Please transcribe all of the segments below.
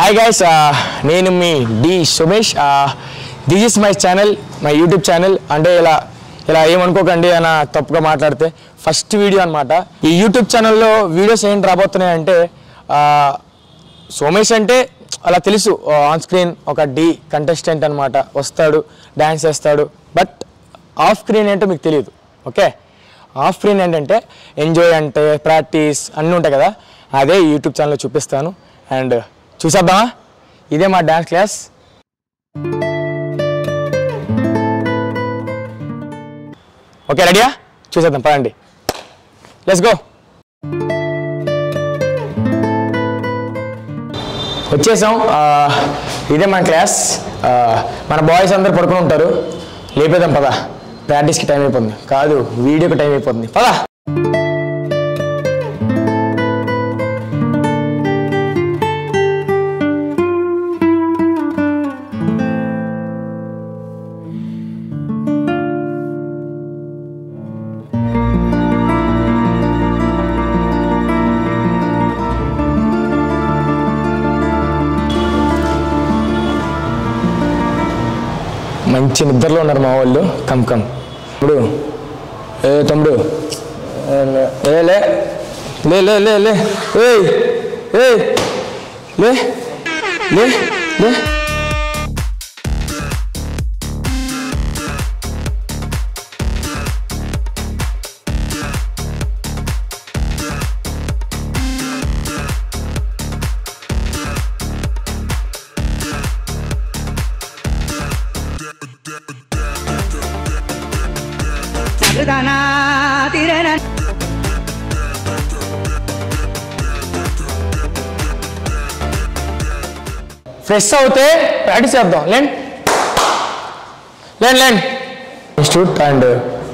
Hi guys నేను మీ D Sumesh this is my channel my YouTube channel అంటే ఇలా ఇలా ఏమనుకోకండి అన్న తప్పుగా మాట్లాడితే ఫస్ట్ వీడియో అనమాట ఈ యూట్యూబ్ ఛానల్లో వీడియోస్ ఏంటి రాబోతున్నాయంటే ఆ, సోమేష్ అంటే అలా తెలుసు ఆన్ స్క్రీన్ ఒక డి కంటెస్టెంట్ అనమాట వస్తాడు డ్యాన్స్ చేస్తాడు బట్ ఆఫ్ స్క్రీన్ ఏంటో మీకు తెలియదు ఓకే ఆఫ్ స్క్రీన్ ఏంటంటే ఎంజాయ్ అంటే ప్రాక్టీస్ అన్నీ ఉంటాయి కదా అదే యూట్యూబ్ ఛానల్లో చూపిస్తాను అండ్ చూసేద్దామా ఇదే మా డ్యాన్స్ క్లాస్ ఓకే రెడీయా చూసేద్దాం పదండి లెట్స్ గో వచ్చేసాం ఆ, ఇదే మన క్లాస్ ఆ, మన బాయ్స్ అందరు పడుకుని ఉంటారు లేపేదాం పద ప్రాక్టీస్కి టైం అయిపోతుంది కాదు వీడియోకి టైం అయిపోతుంది పద మంచి నిద్రలో ఉన్నారు మా వాళ్ళు కమ్ కమ్ ఇప్పుడు ఏ తమ్ముడు ఏ లే- ఏ లే లే లే లే లే ఏయ్ ఏయ్ లే లే లే సృదనా తిరన ఫ్రెష్ అవుతే ప్రాక్టీస్ చేద్దాం లేండి లేండి లేండి ఇన్స్టిట్యూట్ అండ్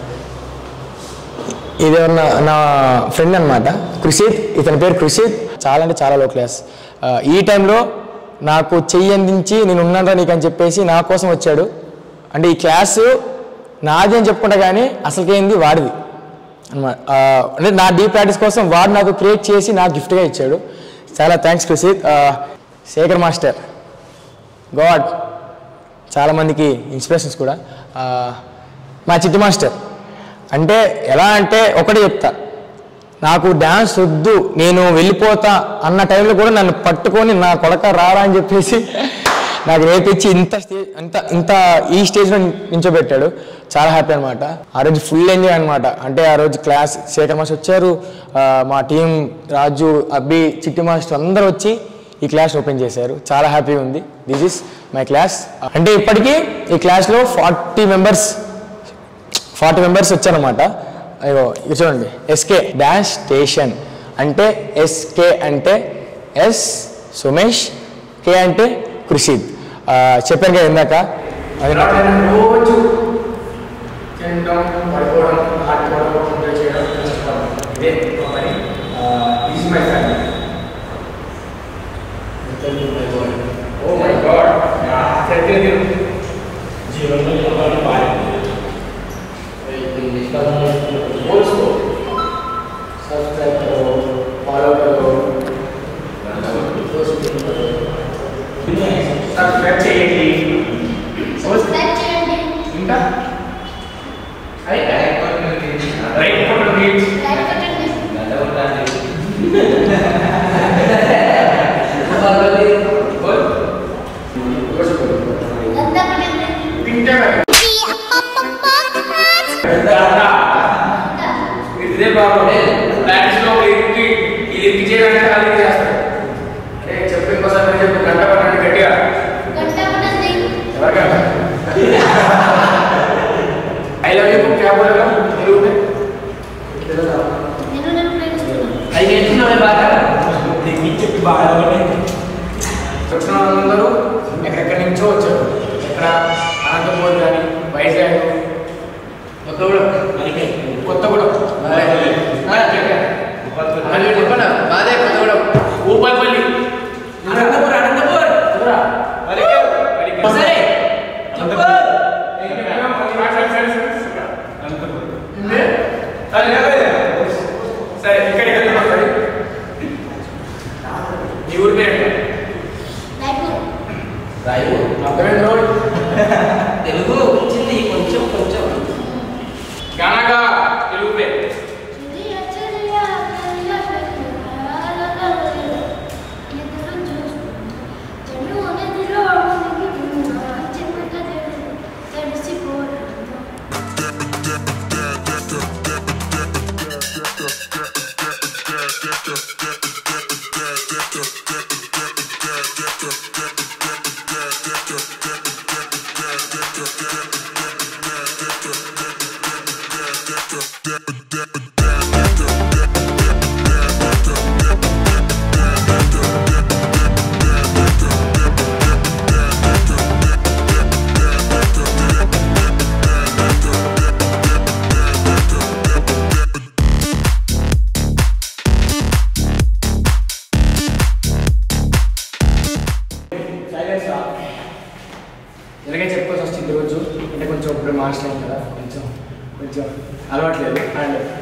ఇది నా నా ఫ్రెండ్ అనమాట కృషిత్ ఇతని పేరు కృషిత్ చాలా అంటే చాలా లో క్లాస్ ఆ, ఈ టైంలో నాకు చెయ్యి అందించి నేను ఉన్నాను నీకు అని చెప్పేసి నా కోసం వచ్చాడు అంటే ఈ క్లాసు నాది అని చెప్పుకుంటా కానీ అసలుకి ఏంది వాడిది అనమాట అంటే నా డీ ప్రాక్టీస్ కోసం వాడు నాకు క్రియేట్ చేసి నాకు గిఫ్ట్గా ఇచ్చాడు చాలా థ్యాంక్స్ కృషిత్ ఆ, శేఖర్ మాస్టర్ గాడ్ చాలామందికి ఇన్స్పిరేషన్స్ కూడా ఆ, మా చిట్టి మాస్టర్ అంటే ఎలా అంటే ఒకటే చెప్తా నాకు డ్యాన్స్ వద్దు నేను వెళ్ళిపోతా అన్న టైంలో కూడా నన్ను పట్టుకొని నా కొడక రారా అని చెప్పేసి నాకు నేర్పించి ఇంత స్టేజ్ ఇంత ఇంత ఈ స్టేజ్లో నించోబెట్టాడు చాలా హ్యాపీ అనమాట ఆ రోజు ఫుల్ ఎంజాయ్ అనమాట అంటే ఆ రోజు క్లాస్ శేఖర్ మాస్టర్ వచ్చారు ఆ, మా టీం రాజు అబ్బి చిట్టి మాస్టర్ అందరూ వచ్చి ఈ క్లాస్ ఓపెన్ చేశారు చాలా హ్యాపీగా ఉంది దిస్ ఇస్ మై క్లాస్ అంటే ఇప్పటికీ ఈ క్లాస్లో ఫార్టీ మెంబర్స్ ఫార్టీ మెంబర్స్ వచ్చారనమాట అయ్యో ఇది చూడండి ఎస్కే డాష్ స్టేషన్ అంటే ఎస్కే అంటే ఎస్ సుమేష్ కే అంటే కృషిద్ ఆ, చెప్పాను కదా ఇందాక అది నా- రోజు తినడం పడుకోవడం ఆడుకోవడం ఎంజాయ్ చేయడం కష్టపడడం. ఇదే మా పని is my family oh my god జీవనంలో ఎవరు బాగా उसको सब्सक्राइब करो फॉलो करो సబ్స్క్రైబ్ చేయండి సబ్స్క్రైబ్ చేయండి ఇంకా రైట్ కొట్టండి లైక్ కొట్టండి లందా కొట్టండి ఇదే బాబు ప్రాక్టీస్ లో ఇరికి ఇది ఇరికి చేయడానికి ఖాళీ చేస్తాడు అరే చెప్పు ఇంకోసారి చెప్పు గంట పట్టండి గట్టిగా గంట కొట్టండి ఎవరికన్నా ఐ లవ్ యూ క్యా బోలేగా తెలుగు में నేను నేను ప్రేమిస్తున్నాను అది నేర్చుకున్నామే బాగా చెప్పి బాగా వచ్చిన వాళ్ళందరూ ఎక్కడెక్కడి నుంచో వచ్చారు ఎక్కడ అనంతపూర్ కానీ వైజాగ్ కొత్తగూడెం కొత్తగూడెం మళ్ళీ చెప్పనా మాదే కొత్తగూడెం ఊపల్పల్లి అనంతపూర్ అనంతపూర్ సరే చెప్పు సరే ఇక్కడ ఇక్కడ నీ ఊరి పేరు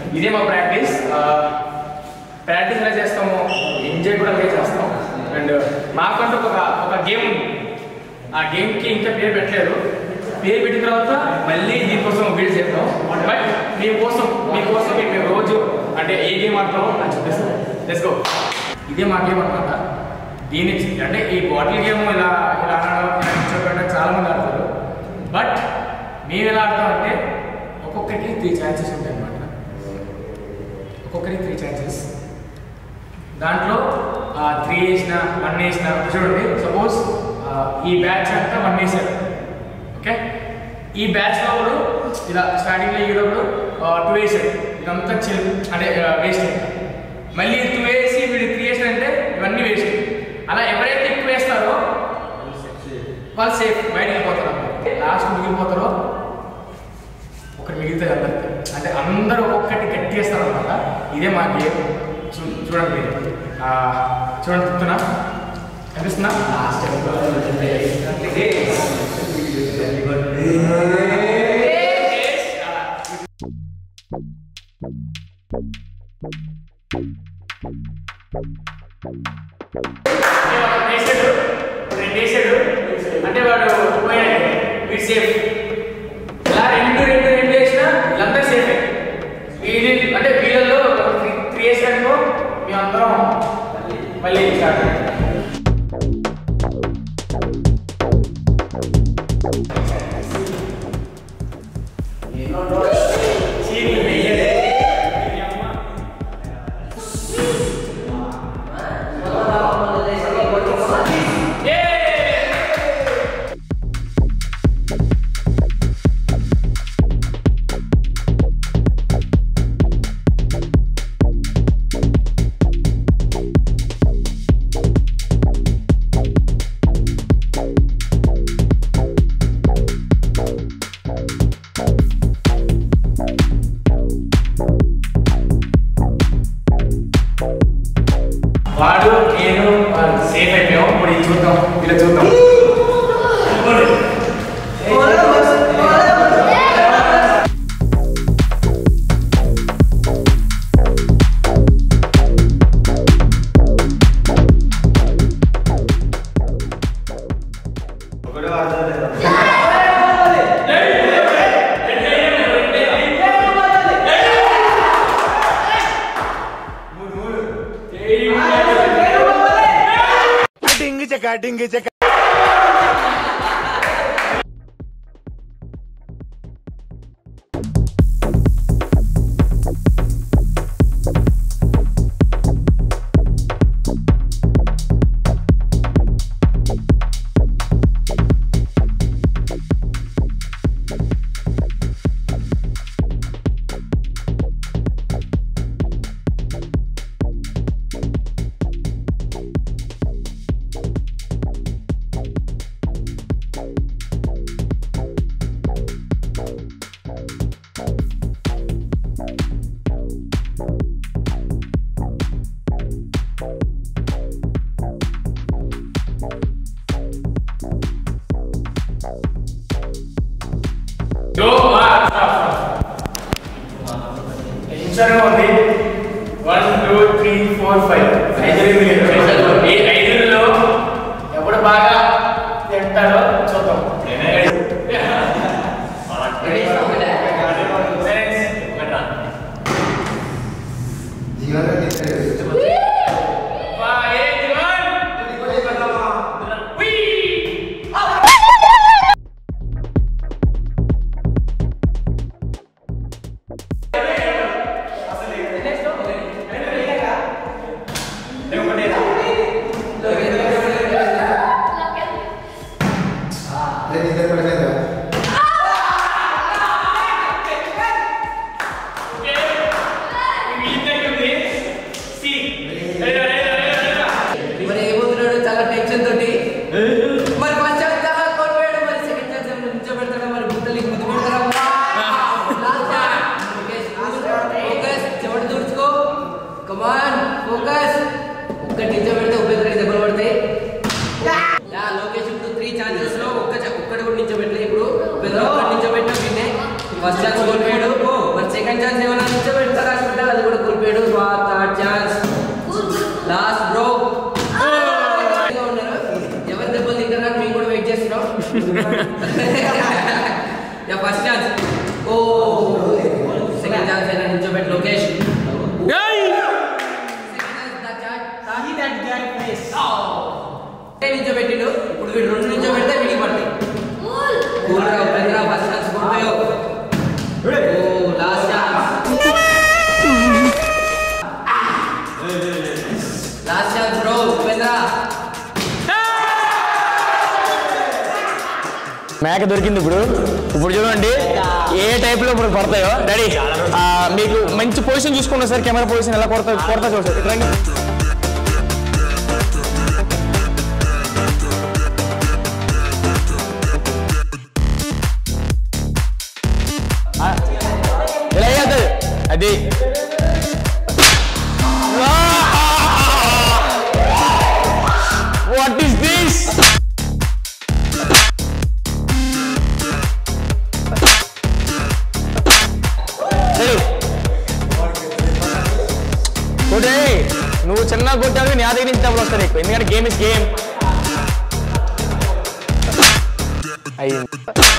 ఇదే మా ప్రాక్టీస్ ప్రాక్టీస్ ఎలా చేస్తాము ఎంజాయ్ కూడా అలాగే చేస్తాం అండ్ మాకంటూ ఒక ఒక గేమ్ ఉంది ఆ గేమ్కి ఇంకా పేరు పెట్టలేదు పేరు పెట్టిన తర్వాత మళ్ళీ దీనికోసం వీడియో చేద్దాం బట్ మీకోసం మీకోసం మేము రోజు అంటే ఏ గేమ్ ఆడతామో అది చూపిస్తాం లెట్స్ గో ఇదే మా గేమ్ అనమాట దీని అంటే ఈ బాటిల్ గేమ్ ఇలా ఇలా ఆడడం ఇలా కూర్చోబెట్టడం చాలా మంది ఆడతారు బట్ మేము ఎలా ఆడతామంటే ఒక్కొక్కరికి త్రీ ఛాన్సెస్ ఉంటాయి అన్నమాట ఒక్కొక్కరికి త్రీ ఛాన్సెస్ దాంట్లో త్రీ వేసిన వన్ వేసిన చూడండి సపోజ్ ఈ బ్యాచ్ అంతా వన్ వేసారు ఓకే ఈ బ్యాచ్ లో కూడా ఇలా స్టార్టింగ్లో ఇవ్వడప్పుడు టూ వేసారు ఇదంతా చిల్ అంటే వేస్ట్ మళ్ళీ టూ వేసి వీడు త్రీ వేసారంటే ఇవన్నీ వేస్ట్ అలా ఎవరైతే ఎక్కువ వేస్తారో వాళ్ళు సేఫ్ బయటకు వెళ్ళిపోతారు లాస్ట్ మిగిలిపోతారో ఒకటి మిగిలితే అందరికి అంటే అందరూ ఒక్కొక్కటి గట్టి వేస్తారు అనమాట ఇదే మా గేమ్ చూ చూడండి మీరు ఆ, చూడండి చెప్తున్నా కనిపిస్తుందా వేసాడు రెండు వేసాడు అంటే వాడు పోయాడు వీడు సేఫ్ ఇలా రెండు రెండు రెండు వేసినా వీళ్ళంతా సేఫే వీడి అంటే వీళ్ళలో త్రీ వేసాడో మేమందరం మళ్ళీ స్టార్ట్ చీరలు వెయ్యలే. ఈ అమ్మ. ఏ వాడు నేను సేఫ్ అయిపోయాం ఇప్పుడు ఇది చూద్దాం ఇలా చూద్దాం డింగ్ చెక్క డింగ్ చెక్క Yo, నిమిషంగా ఉంది one two three four five ఐదు ఈ ఐదులో ఎవడు బాగా తింటాడో చూద్దాం మరి ఏమవుతున్నాడు చాలా టెన్షన్ తోటి మరి ఫస్ట్ ఛాన్స్ చాలా కోల్పోయాడు మరి సెకండ్ ఛాన్స్ ఏమైనా నిల్చోబెడతాడా మరి గుట్టలు ముద్దు పెడతారా ఫోకస్ చెమట తుడుచుకో కమాన్ ఫోకస్ ఒక్కటి నిల్చోబెడితే ఉపయోగపడి దెబ్బలు పడతాయి యా లోకేష్ ఇప్పుడు త్రీ ఛాన్సెస్ లో ఒక్క చ- ఒక్కటి కూడా నిల్చోబెట్టలే ఇప్పుడు పెద్ద ఒక్కటి నిల్చోబెట్టిన పిన్నే ఫస్ట్ ఛాన్స్ కోల్పోయాడు మరి సెకండ్ ఛాన్స్ ఏమైనా నిల్చోబెడతారా మేక దొరికింది ఇప్పుడు ఇప్పుడు చూడండి ఏ టైప్ లో ఇప్పుడు పడతాయో డాడీ ఆ, మీకు మంచి పొజిషన్ చూసుకున్నా సార్ కెమెరా పొజిషన్ ఎలా కొడతా కొడతా చూడండి ఇట్లా రండి. ఆ, ఇలా వేయద్దు. అది వాట్ ఈస్ దిస్ కొట్టే నువ్వు చిన్న కొట్టావు నీ దగ్గర నుంచి డబ్బులు వస్తారు ఎక్కువ ఎందుకంటే గేమ్ ఇస్ గేమ్ అయ్యింది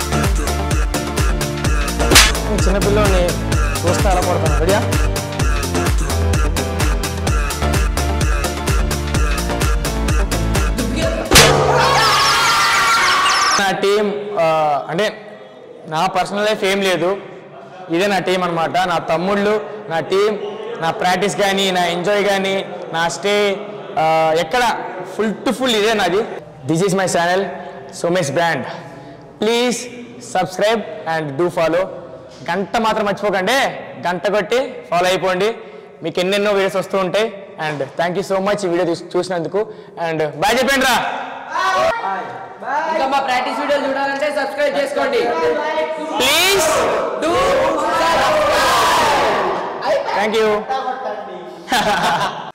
చిన్న పిల్లోని చూస్తే అలా కొడతాను రెడీయా నా టీం ఆ, అంటే నా పర్సనల్ లైఫ్ ఏం లేదు ఇదే నా టీం అనమాట నా తమ్ముళ్ళు నా టీం నా ప్రాక్టీస్ కానీ నా ఎంజాయ్ కానీ నా స్టే ఎక్కడ ఫుల్ టు ఫుల్ ఇదే నాది this is my channel Somesh brand please subscribe and do follow గంట మాత్రం మర్చిపోకండి గంట కొట్టి ఫాలో అయిపోండి మీకు ఎన్నెన్నో వీడియోస్ వస్తూ ఉంటాయి and thank you so much ఈ వీడియో చూసినందుకు అండ్ బాయ్ చెప్పండి రా ఇంకా మా ప్రాక్టీస్ వీడియోలు చూడాలంటే సబ్స్క్రైబ్ చేసుకోండి ప్లీజ్ డూ థ్యాంక్ యూ